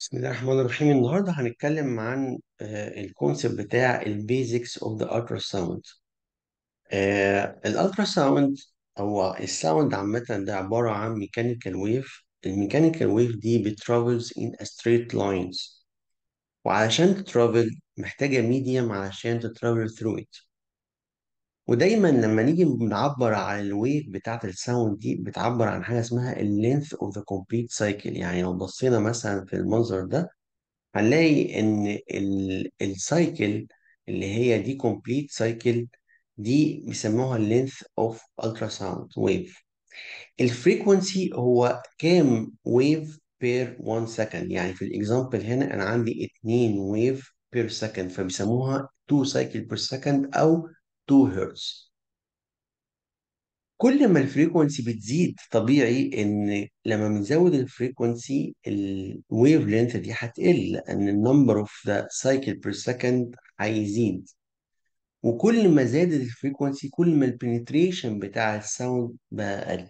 بسم الله الرحمن الرحيم النهارده هنتكلم عن الكونسيبت بتاع البيزكس اوف ذا الترا ساوند الالترا ساوند هو الساوند عامة ده عبارة عن ميكانيكال ويف الميكانيكال ويف دي بترافلز in a straight lines وعلشان تترافل محتاجة ميديم علشان تترافل through it ودايما لما نيجي بنعبر عن الويف بتاعت الساوند دي بتعبر عن حاجة اسمها اللينث اوف ذا كومبليت سايكل يعني لو بصينا مثلا في المنظر ده هنلاقي ان ال- السايكل اللي هي دي كومبليت سايكل دي بيسموها اللينث اوف التراساوند ويف الفريكونسي هو كام ويف بير 1 سكند يعني في الاكزامبل هنا انا عندي 2 ويف بير سكند فبيسموها 2 سايكل بير سكند او 2 هرتز كل ما الفريكونسي بتزيد طبيعي ان لما بنزود الفريكونسي الويف لينث دي هتقل لان النمبر اوف ذا سايكل بير سكند هيزيد وكل ما زادت الفريكونسي كل ما البنتريشن بتاع الساوند بقى اقل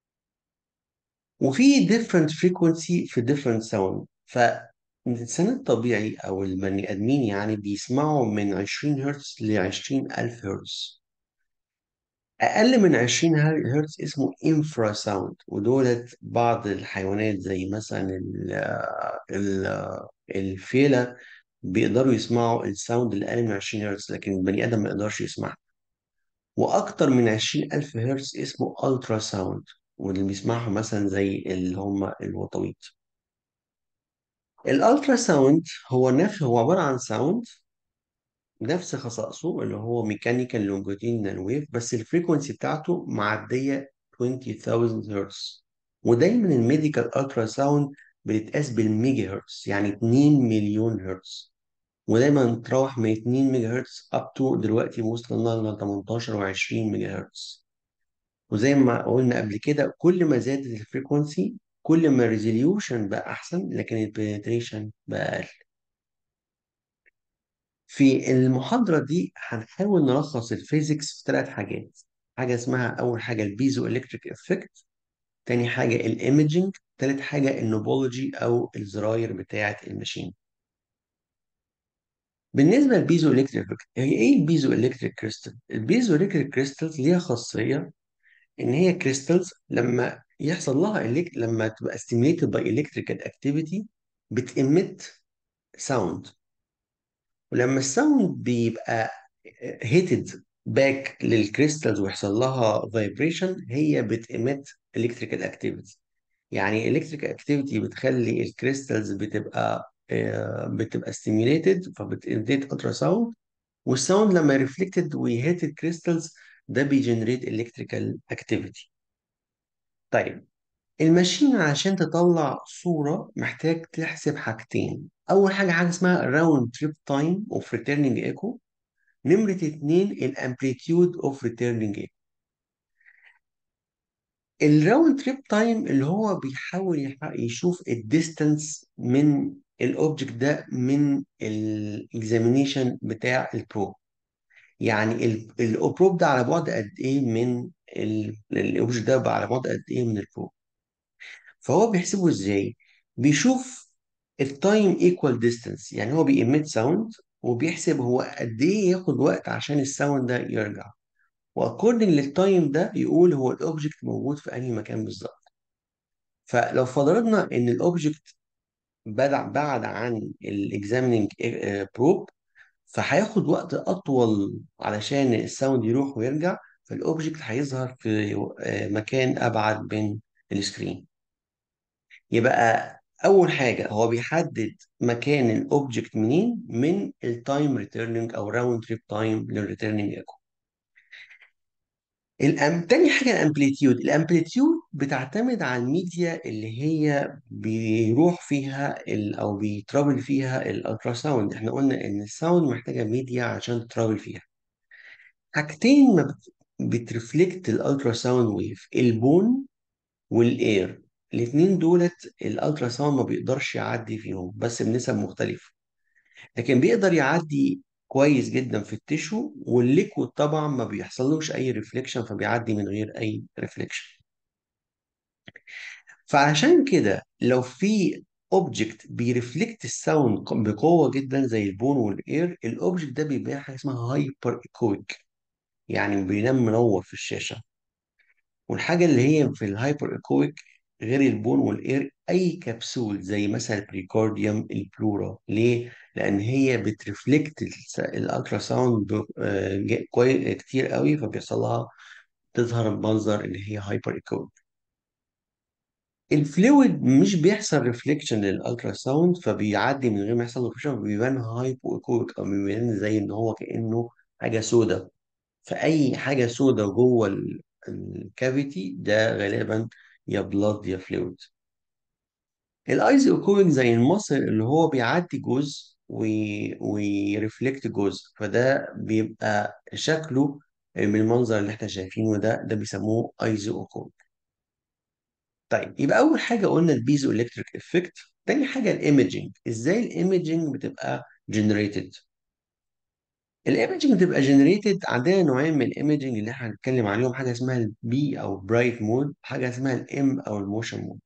وفي different frequency في different sound فالإنسان الطبيعي أو البني آدمين يعني بيسمعوا من 20 هرتز ل 20 ألف هرتز أقل من 20 هرتز اسمه انفرا ساوند ودولت بعض الحيوانات زي مثلا ال ال الفيلة بيقدروا يسمعوا الساوند اللي أقل من 20 هرتز لكن البني آدم ما يقدرش يسمعها وأكتر من 20 ألف هرتز اسمه ألترا ساوند واللي بيسمعهم مثلا زي اللي هم الوطويط الألترا ساوند هو نفس هو عبارة عن ساوند نفس خصائصه اللي هو ميكانيكال لونجيتيودينال ويف بس الفريكونسي بتاعته معدية 20000 هرتز ودايما الميديكال الترا ساوند بتتقاس بالميجا هرتز يعني 2 مليون هرتز ودايما تروح من 2 ميجا هرتز اب تو دلوقتي وصلنا ل 18 و20 ميجا هرتز وزي ما قلنا قبل كده كل ما زادت الفريكونسي كل ما الريزوليوشن بقى احسن لكن البنتريشن بقى اقل في المحاضرة دي هنحاول نلخص الفيزيكس في ثلاث حاجات حاجة اسمها أول حاجة البيزو إلكتريك إفكت تاني حاجة الإيميجينج تالت حاجة النوبولوجي أو الزراير بتاعة الماشين بالنسبة للبيزو إلكتريك إفكت هي إيه البيزو إلكتريك كريستال؟ البيزو إلكتريك كريستالز ليها خاصية إن هي كريستالز لما يحصل لها إلكت لما تبقى stimulated by electrical activity بتإمت ساوند ولما الساوند بيبقى هيتد باك للكريستالز ويحصل لها فايبريشن هي بتemit الكتريكال اكتيفيتي يعني الكتريكال اكتيفيتي بتخلي الكريستالز بتبقى آه، بتبقى ستيميوليتد فبتemit الترا ساوند والساوند لما ريفلكتد ويهيت الكريستالز ده بيجنريت الكتريكال اكتيفيتي طيب الماشين عشان تطلع صورة محتاج تحسب حاجتين أول حاجة حاجة اسمها راوند تريب تايم اوف ريتيرنينج ايكو نمرة اتنين الامبليتيود اوف ريتيرنينج ايكو الراوند تريب تايم اللي هو بيحاول يح- يشوف الديستانس من الاوبجكت ده من الاكزامينيشن بتاع البروب يعني البروب ده على بعد قد ايه من الاوبجكت ده على بعد قد ايه من البروب فهو بيحسبه ازاي بيشوف التايم ايكوال ديستانس يعني هو بيemit ساوند وبيحسب هو قد ايه ياخد وقت عشان الساوند ده يرجع واكوردنج للتايم ده يقول هو الاوبجكت موجود في انهي مكان بالظبط فلو فرضنا ان الاوبجكت بعد بعد عن الاكزاميننج بروب فهياخد وقت اطول علشان الساوند يروح ويرجع فالاوبجكت هيظهر في آه، مكان ابعد من السكرين يبقى اول حاجه هو بيحدد مكان الاوبجكت منين من التايم ريتيرنينج او راوند تريب تايم للريتيرنينج ايكو الأم... تاني حاجه الامبليتيود الامبليتيود بتعتمد على الميديا اللي هي بيروح فيها ال... او بيترابل فيها الالترا ساوند احنا قلنا ان الساوند محتاجه ميديا عشان ترابل فيها حاجتين ما بت... بترفلكت الالترا ساوند ويف البون والاير الاثنين دولت الالترا ساوند ما بيقدرش يعدي فيهم بس بنسب مختلفة لكن بيقدر يعدي كويس جدا في التشو والليكويد طبعا ما بيحصلوش اي ريفليكشن فبيعدي من غير اي ريفليكشن فعشان كده لو في اوبجكت بيرفلكت الساوند بقوه جدا زي البون والاير الاوبجكت ده بيبقى حاجه اسمها هايبر ايكويك يعني بينام منور في الشاشه والحاجه اللي هي في الهايبر ايكويك غير البون والاير اي كبسول زي مثلا البريكارديوم البلورا ليه لان هي بترفلكت الالترا ساوند ب- آه، ج- كويس كتير قوي فبيحصل لها تظهر بمنظر اللي هي هايبر ايكويك الفلويد مش بيحصل ريفليكشن للالترا ساوند فبيعدي من غير ما يحصل ريفليكشن بيبان هايبو ايكويك او بيبان زي ان هو كانه حاجه سوداء فاي حاجه سوداء جوه الكافيتي ده غالبا يا بلاد يا فلويد الايزو ايكويك زي المصل اللي هو بيعدي جزء وي... ويرفلكت جزء فده بيبقى شكله بالمنظر اللي احنا شايفينه ده ده بيسموه ايزو ايكويك طيب يبقى اول حاجه قلنا البيزو الكتريك افكت تاني حاجه الايمجنج ازاي الايمجنج بتبقى جنريتد الايمجنج بتبقى جنريتد عندنا نوعين من الايمجنج اللي احنا هنتكلم عليهم حاجه اسمها البي او برايت مود حاجه اسمها الام او الموشن مود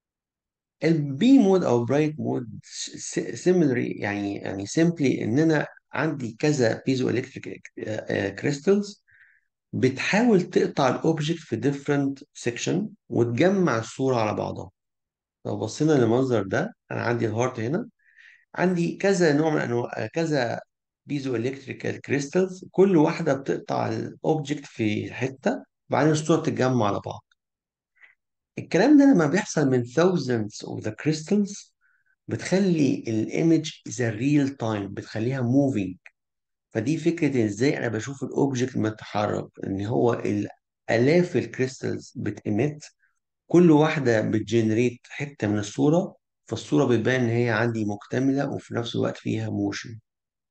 البي مود او برايت مود سيميلري يعني يعني سيمبلي ان انا عندي كذا بيزو الكتريك كريستالز بتحاول تقطع الاوبجكت في ديفرنت سيكشن وتجمع الصوره على بعضها لو بصينا للمنظر ده انا عندي الهارت هنا عندي كذا نوع من انواع كذا بيزو الكتريكال كريستالز كل واحده بتقطع الاوبجكت في حته وبعدين الصوره بتتجمع على بعض الكلام ده لما بيحصل من thousands of the crystals بتخلي الايمج ذا ريل تايم بتخليها موفينج فدي فكره ازاي انا بشوف الاوبجكت متحرك ان هو الالاف الكريستالز بتemit كل واحدة بتجنريت حتة من الصورة فالصورة بتبان إن هي عندي مكتملة وفي نفس الوقت فيها موشن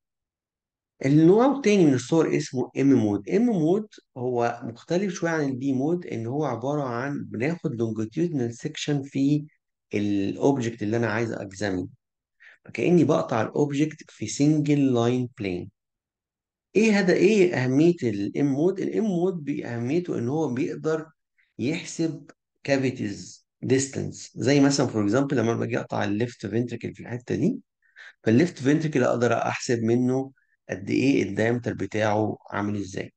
النوع التاني من الصور اسمه ام مود ام مود هو مختلف شوية عن البي مود إن هو عبارة عن بناخد لونجيتيودنال سيكشن في الأوبجكت اللي أنا عايز أجزمه كأني بقطع الأوبجكت في سنجل لاين بلين ايه هذا ايه اهميه الام مود الام مود باهميته ان هو بيقدر يحسب كافيتيز ديستانس زي مثلا فور اكزامبل لما أنا باجي اقطع الليفت فنتركل في الحته دي فالليفت فنتركل اقدر احسب منه قد ايه الدايمتر بتاعه عامل ازاي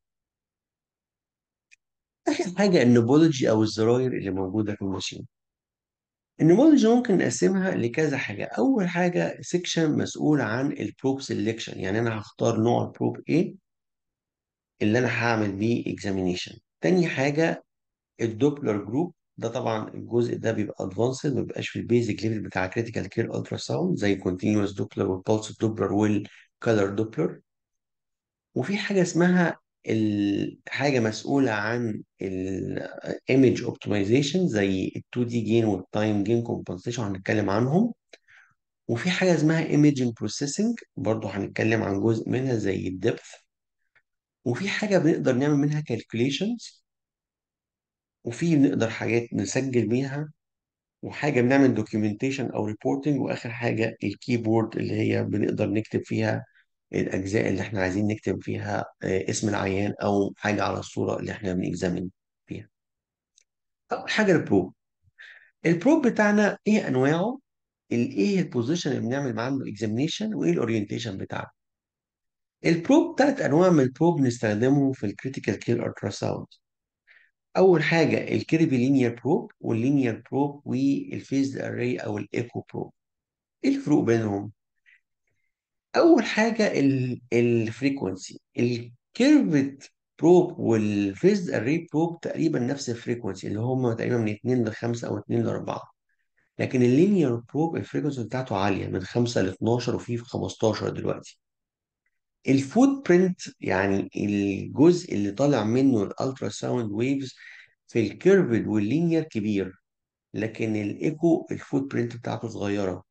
اخر حاجه النوبولوجي او الزراير اللي موجوده في الماشين النومولوجي ممكن نقسمها لكذا حاجه اول حاجه سيكشن مسؤول عن البروب سيلكشن يعني انا هختار نوع البروب ايه اللي انا هعمل بيه اكزامينيشن تاني حاجه الدوبلر جروب ده طبعا الجزء ده بيبقى ادفانسد ما بيبقاش في البيزك ليفل بتاع كريتيكال كير الترا ساوند زي الكونتينوس دوبلر والبولس دوبلر والكالر دوبلر وفي حاجه اسمها الحاجه مسؤوله عن الايمج اوبتمايزيشن زي ال 2 دي جين والتايم جين كومبنسيشن هنتكلم عنهم وفي حاجه اسمها ايمجنج بروسيسنج برضه هنتكلم عن جزء منها زي الدبث وفي حاجه بنقدر نعمل منها كالكوليشنز وفي بنقدر حاجات نسجل بيها وحاجة بنعمل دوكيومنتيشن أو ريبورتنج وآخر حاجة الكيبورد اللي هي بنقدر نكتب فيها الأجزاء اللي إحنا عايزين نكتب فيها آه، اسم العيان أو حاجة على الصورة اللي إحنا بنكزامين فيها. أول حاجة البروب البروب بتاعنا إيه أنواعه؟ ال- إيه البوزيشن اللي بنعمل معاه الاكزامينيشن وإيه الأورينتيشن بتاعه؟ البروب تلات أنواع من البروب بنستخدمه في الكريتيكال كير ألترا ساوند اول حاجه الكيرفي لينير بروب واللينير بروب والفيزد اري او الايكو بروب ايه الفروق بينهم اول حاجه الفريكونسي الكيرفت بروب والفيزد اري بروب تقريبا نفس الفريكونسي اللي هم تقريبا من 2 ل 5 او 2 ل 4 لكن اللينير بروب الفريكونسي بتاعته عاليه من 5 ل 12 وفي 15 دلوقتي الفوت برنت يعني الجزء اللي طالع منه الالترا ساوند ويفز في الكيرفد واللينير كبير لكن الايكو الفوت برنت بتاعته صغيره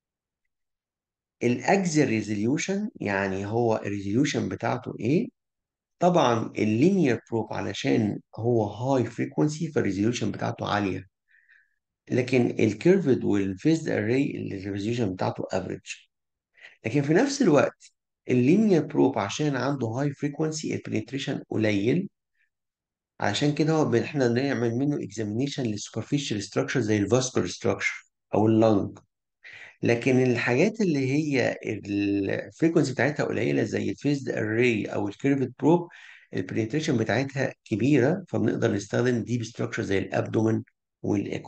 الاكزل ريزوليوشن يعني هو الريزوليوشن بتاعته ايه طبعا اللينير بروب علشان هو هاي فريكونسي فالريزوليوشن بتاعته عاليه لكن الكيرفد والفيزد اري الريزوليوشن بتاعته افريج لكن في نفس الوقت اللينير بروب عشان عنده هاي فريكونسي البنتريشن قليل عشان كده هو ب- احنا نعمل منه اكزامينيشن للسوبرفيشال ستراكشر زي الفاسكولار ستراكشر او اللنج لكن الحاجات اللي هي الفريكونسي بتاعتها قليله زي الفيزد اري او الكيرفت بروب البنتريشن بتاعتها كبيره فبنقدر نستخدم ديب ستراكشر زي الابدومن والايكو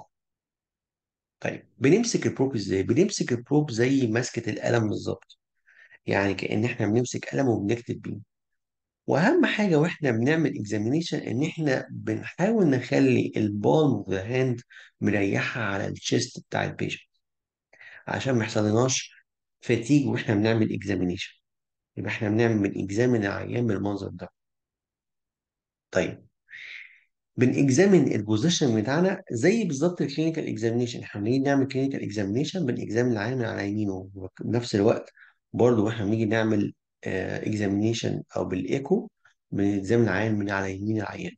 طيب بنمسك البروب ازاي بنمسك البروب زي مسكه القلم بالظبط يعني كأن احنا بنمسك قلم وبنكتب بيه واهم حاجه واحنا بنعمل اكزامينيشن ان احنا بنحاول نخلي البالم اوف ذا هاند مريحه على الشيست بتاع البيشنت عشان ما يحصلناش فاتيج واحنا بنعمل اكزامينيشن يبقى احنا بنعمل اكزامين العيان بالمنظر ده طيب بنكزامين البوزيشن بتاعنا زي بالظبط الكلينيكال اكزامينيشن احنا بنيجي نعمل كلينيكال اكزامينيشن بنكزامين العيان من على يمينه بنفس الوقت برضه واحنا بنيجي نعمل اكزامينيشن او بالايكو بنكزامين العيان من على يمين العيان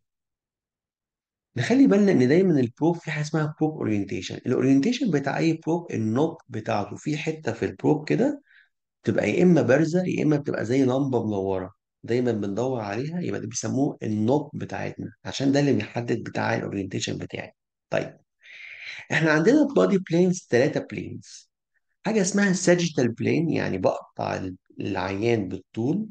نخلي بالنا ان دايما البروب في حاجه اسمها بروب اورينتيشن الاورينتيشن بتاع اي بروب النوب بتاعته في حته في البروب كده تبقى يا اما بارزه يا اما بتبقى زي لمبه منوره دايما بندور عليها يبقى ده بيسموه النوب بتاعتنا عشان ده اللي بيحدد بتاع الاورينتيشن بتاعي طيب احنا عندنا بادي بلينز ثلاثه بلينز حاجه اسمها ساجيتال بلين يعني بقطع العيان بالطول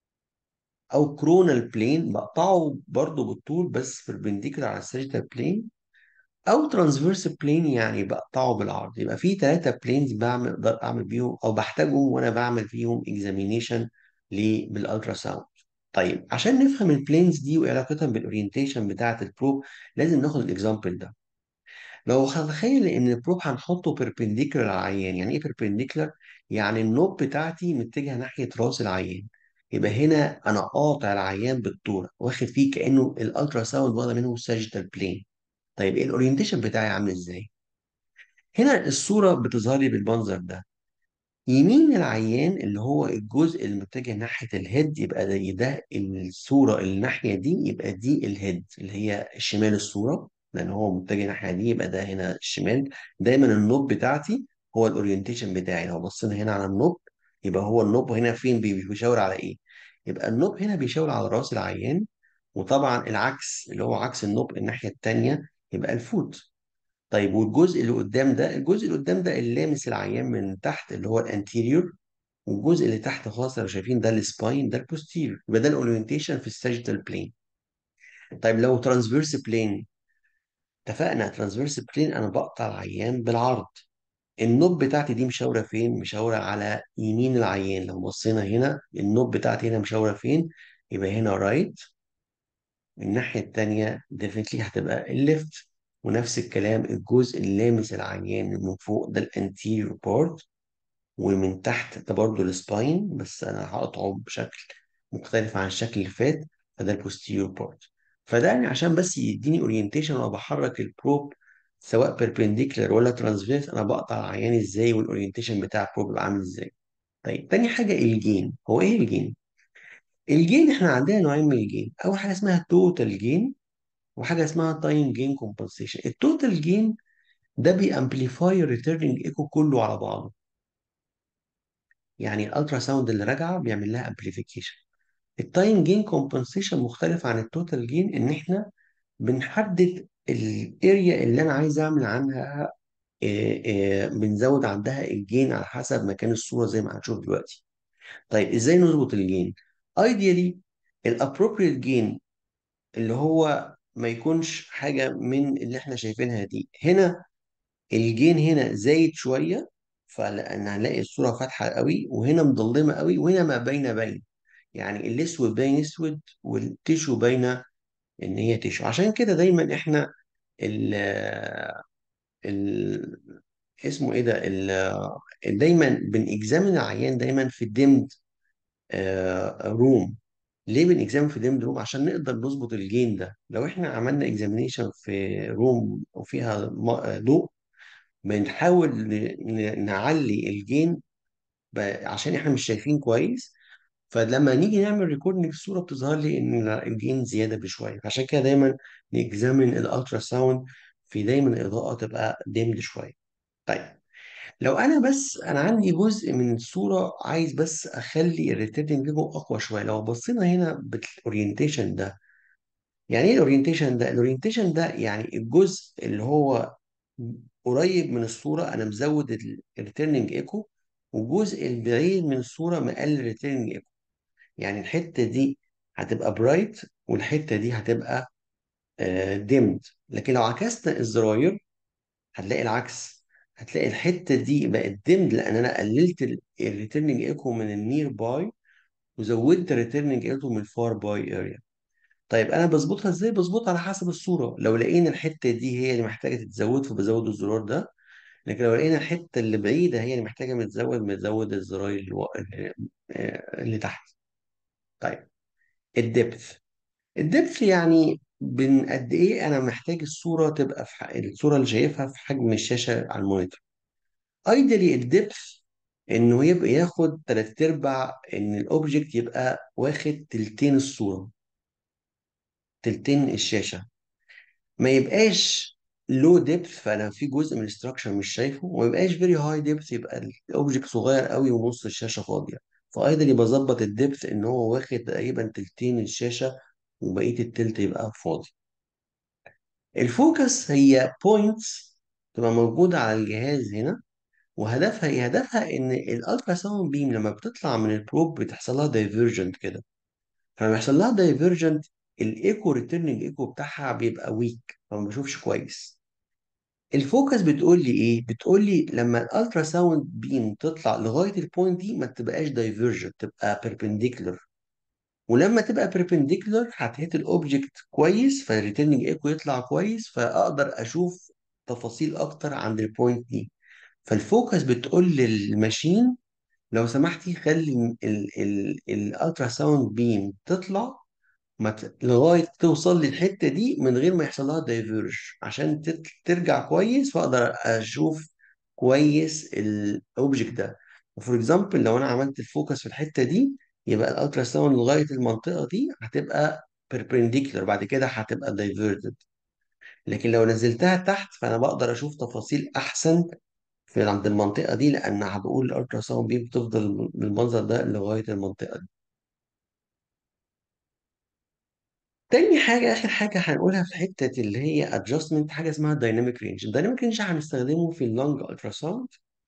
او كرونال بلين بقطعه برضه بالطول بس بيربنديكولار على الساجيتال بلين او ترانسفيرس بلين يعني بقطعه بالعرض يبقى في ثلاثه بلينز بعمل اقدر اعمل بيهم او بحتاجهم وانا بعمل فيهم اكزامينيشن بالالترا ساوند طيب عشان نفهم البلينز دي وعلاقتها بالاورينتيشن بتاعه البروب لازم ناخد الاكزامبل ده لو هتخيل ان البروب هنحطه بيربنديكولار على العيان يعني ايه بيربنديكولار يعني النوب بتاعتي متجهه ناحيه راس العيان يبقى هنا انا قاطع العيان بالطول واخد فيه كانه الالترا ساوند واخده منه الساجيتال بلين طيب ايه الاورينتيشن بتاعي عامل ازاي هنا الصوره بتظهر لي بالمنظر ده يمين العيان اللي هو الجزء المتجه ناحيه الهيد يبقى ده, ده الصوره الناحيه دي يبقى دي الهيد اللي هي شمال الصوره لان هو متجه ناحيه دي يبقى ده هنا الشمال دايما النوب بتاعتي هو الاورينتيشن بتاعي لو بصينا هنا على النوب يبقى هو النوب هنا فين بي- بيشاور على ايه يبقى النوب هنا بيشاور على راس العيان وطبعا العكس اللي هو عكس النوب الناحيه التانيه يبقى الفوت طيب والجزء اللي قدام ده الجزء اللي قدام ده اللي لامس العيان من تحت اللي هو الانتيريور والجزء اللي تحت خالص لو شايفين ده السباين ده البوستيريور يبقى ده الاورينتيشن في الساجيتال بلين طيب لو ترانسفيرس بلين اتفقنا ترانسفيرس بلين انا بقطع العيان بالعرض النوب بتاعتي دي مشاوره فين مشاوره على يمين العيان لو بصينا هنا النوب بتاعتي هنا مشاوره فين يبقى هنا رايت الناحيه التانيه ديفنتلي هتبقى الليفت ونفس الكلام الجزء اللي لامس العيان من فوق ده الانتيريور بارت ومن تحت ده برضه السباين بس انا هقطعه بشكل مختلف عن الشكل اللي فات فده البوستيريور بارت فده يعني عشان بس يديني اورينتيشن وانا بحرك البروب سواء بيربنديكولار ولا ترانسفيرس انا بقطع العيان ازاي والاورينتيشن بتاع البروب بيبقى عامل ازاي طيب تاني حاجه الجين هو ايه الجين الجين احنا عندنا نوعين من الجين اول حاجه اسمها توتال جين وحاجه اسمها تايم جين كومبنسيشن التوتال جين ده بيامبليفاي الريتيرنينج ايكو كله على بعضه يعني الالترا ساوند اللي راجعه بيعمل لها امبليفيكيشن التايم جين كومبنسيشن مختلف عن التوتال جين ان احنا بنحدد الاريا اللي انا عايز اعمل عنها آه، آه، بنزود عندها الجين على حسب مكان الصوره زي ما هنشوف دلوقتي طيب ازاي نظبط الجين ايديالي الابروبريت جين اللي هو ما يكونش حاجه من اللي احنا شايفينها دي هنا الجين هنا زايد شويه فلان هنلاقي الصوره فاتحه قوي وهنا مظلمه قوي وهنا ما بين بين يعني الاسود باين اسود والتيشو باينه ان هي تيشو عشان كده دايما احنا ال ال اسمه ايه ده ال دايما بنكزامن العيان دايما في الديمد روم ليه بنكزامن في ديمد روم عشان نقدر نظبط الجين ده لو احنا عملنا اكزامينيشن في روم وفيها م- ضوء بنحاول ن- ن- نعلي الجين ب- عشان احنا مش شايفين كويس فلما نيجي نعمل ريكوردنج الصوره بتظهر لي ان الجين زياده بشويه عشان كده دايما نكزامن الالترا ساوند في دايما الاضاءه تبقى ديمد شويه طيب لو انا بس انا عندي جزء من الصوره عايز بس اخلي الريتيرنج فيجو اقوى شويه لو بصينا هنا بالاورينتيشن ده يعني ايه الاورينتيشن ده الاورينتيشن ده يعني الجزء اللي هو قريب من الصورة أنا مزود الريتيرنينج ايكو والجزء البعيد من الصورة مقلل الريتيرنينج ايكو يعني الحتة دي هتبقى برايت والحتة دي هتبقى ديمد لكن لو عكسنا الزراير هتلاقي العكس هتلاقي الحتة دي بقت ديمد لأن أنا قللت الريتيرنينج ايكو من النير باي وزودت الريتيرنينج ايكو من الفار باي اريا طيب انا بظبطها ازاي بظبطها على حسب الصوره لو لقينا الحته دي هي اللي محتاجه تتزود فبزود الزرار ده لكن لو لقينا الحته اللي بعيده هي اللي محتاجه متزود بنزود الزراير اللي, و... اللي اللي تحت طيب الدبث الدبث يعني بن قد ايه انا محتاج الصوره تبقى في ح... الصوره اللي شايفها في حجم الشاشه على المونيتور ايدلي الدبث انه يبقى ياخد تلات ارباع ان الاوبجكت يبقى واخد تلتين الصوره تلتين الشاشه ما يبقاش لو ديبث فانا في جزء من الاستراكشر مش شايفه وما يبقاش فيري هاي ديبث يبقى الاوبجكت صغير قوي ونص الشاشه فاضيه فايضا يبقى ظبط الديبث ان هو واخد تقريبا تلتين الشاشه وبقيه التلت يبقى فاضي الفوكس هي بوينتس تبقى موجوده على الجهاز هنا وهدفها ايه هدفها ان الالترا ساوند بيم لما بتطلع من البروب بتحصل لها دايفرجنت كده فلما يحصل لها دايفرجنت الايكو ريتيرنينج ايكو بتاعها بيبقى ويك فما بشوفش كويس الفوكس بتقول لي ايه بتقول لي لما الالترا ساوند بيم تطلع لغايه البوينت دي ما تبقاش دايفرجنت تبقى بيربنديكولر ولما تبقى بيربنديكولر هتهت الاوبجكت كويس فالريتيرنينج ايكو يطلع كويس فاقدر اشوف تفاصيل اكتر عند البوينت دي فالفوكس بتقول للماشين لو سمحتي خلي الالترا ساوند بيم تطلع ما ت... لغايه توصل للحته دي من غير ما يحصل لها دايفيرج عشان تت... ترجع كويس واقدر اشوف كويس الاوبجكت ده فور اكزامبل لو انا عملت الفوكس في الحته دي يبقى الالترا ساوند لغايه المنطقه دي هتبقى بيربنديكولار بعد كده هتبقى دايفيرتد لكن لو نزلتها تحت فانا بقدر اشوف تفاصيل احسن في عند المنطقه دي لان بقول الالترا ساوند بي بتفضل بالمنظر ده لغايه المنطقه دي تاني حاجة آخر حاجة هنقولها في الحتة اللي هي adjustment حاجة اسمها dynamic range الدايناميك رينج هنستخدمه في اللونج التراساوند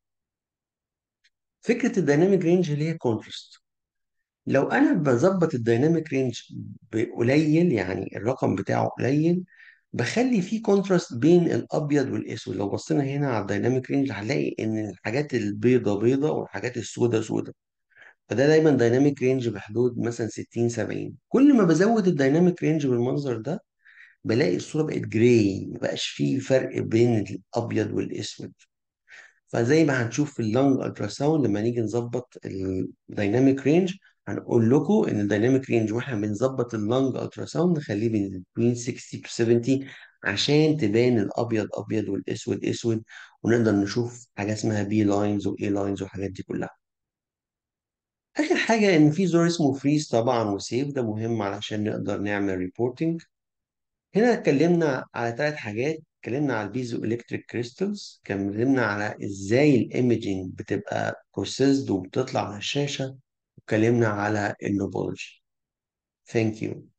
فكرة الدايناميك رينج اللي هي contrast لو أنا بظبط الدايناميك رينج بقليل يعني الرقم بتاعه قليل بخلي فيه كونتراست بين الأبيض والأسود لو بصينا هنا على الدايناميك رينج هنلاقي إن الحاجات البيضة بيضة والحاجات السوداء سوداء فده دايما دايناميك رينج بحدود مثلا 60 70 كل ما بزود الدايناميك رينج بالمنظر ده بلاقي الصورة بقت جراي مبقاش فيه فرق بين الأبيض والأسود فزي ما هنشوف في اللونج الترا ساوند لما نيجي نظبط الدايناميك رينج هنقول لكم ان الدايناميك رينج واحنا بنظبط اللونج الترا ساوند نخليه بين 60 to 70 عشان تبان الابيض ابيض والاسود اسود ونقدر نشوف حاجه اسمها بي لاينز واي لاينز والحاجات دي كلها اخر حاجه ان في زور اسمه فريز طبعا وسيف ده مهم علشان نقدر نعمل ريبورتنج هنا اتكلمنا على ثلاث حاجات اتكلمنا على البيزو الكتريك كريستالز اتكلمنا على ازاي الايمجينج بتبقى بروسيسد وبتطلع على الشاشه واتكلمنا على النوبولوجي ثانك يو